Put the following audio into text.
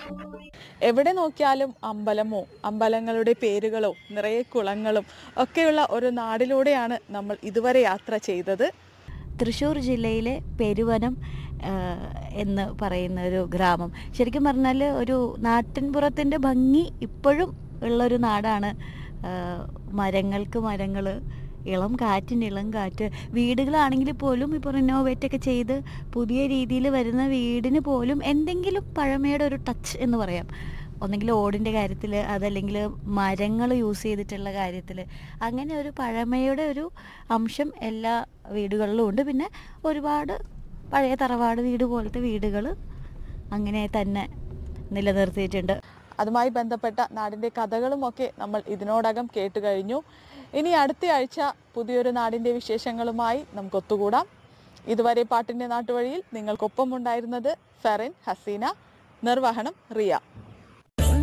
എവിടെ നോക്കിയാലും അമ്പലമോ അമ്പലങ്ങളുടെ പേരുകളോ നിറയെ കുളങ്ങളും ഒക്കെയുള്ള ഒരു നാടിലൂടെയാണ് നമ്മൾ ഇതുവരെ യാത്ര ചെയ്തത് തൃശ്ശൂർ ജില്ലയിലെ പെരുവനം ആ, എന്ന് പറയുന്ന ഒരു ഗ്രാമം ശരിക്കും പറഞ്ഞാൽ ഒരു നാട്ടിൻപുറത്തിൻ്റെ ഭംഗി ഇപ്പോഴും ഉള്ളൊരു നാടാണ് ആ, മരങ്ങൾക്ക് മരങ്ങൾ ഇളം കാറ്റിന് ഇളം കാറ്റ് വീടുകളാണെങ്കിൽ പോലും ഇപ്പോൾ റിനോവേറ്റ് ഒക്കെ ചെയ്ത് പുതിയ രീതിയിൽ വരുന്ന വീടിന് പോലും എന്തെങ്കിലും പഴമയുടെ ഒരു ടച്ച് എന്ന് പറയാം ഒന്നെങ്കിൽ ഓടിൻ്റെ കാര്യത്തിൽ അതല്ലെങ്കിൽ മരങ്ങൾ യൂസ് ചെയ്തിട്ടുള്ള കാര്യത്തിൽ അങ്ങനെ ഒരു പഴമയുടെ ഒരു അംശം എല്ലാ വീടുകളിലും ഉണ്ട് പിന്നെ ഒരുപാട് പഴയ തറവാട് വീട് പോലത്തെ വീടുകൾ അങ്ങനെ തന്നെ നിലനിർത്തിയിട്ടുണ്ട് അതുമായി ബന്ധപ്പെട്ട നാടിൻ്റെ കഥകളുമൊക്കെ നമ്മൾ ഇതിനോടകം കേട്ട് കഴിഞ്ഞു ഇനി അടുത്ത ആഴ്ച പുതിയൊരു നാടിൻ്റെ വിശേഷങ്ങളുമായി നമുക്ക് ഒത്തുകൂടാം ഇതുവരെ പാട്ടിൻ്റെ നാട്ടുവഴിയിൽ നിങ്ങൾക്കൊപ്പം ഉണ്ടായിരുന്നത് ഫെറിൻ ഹസീന നിർവഹണം റിയ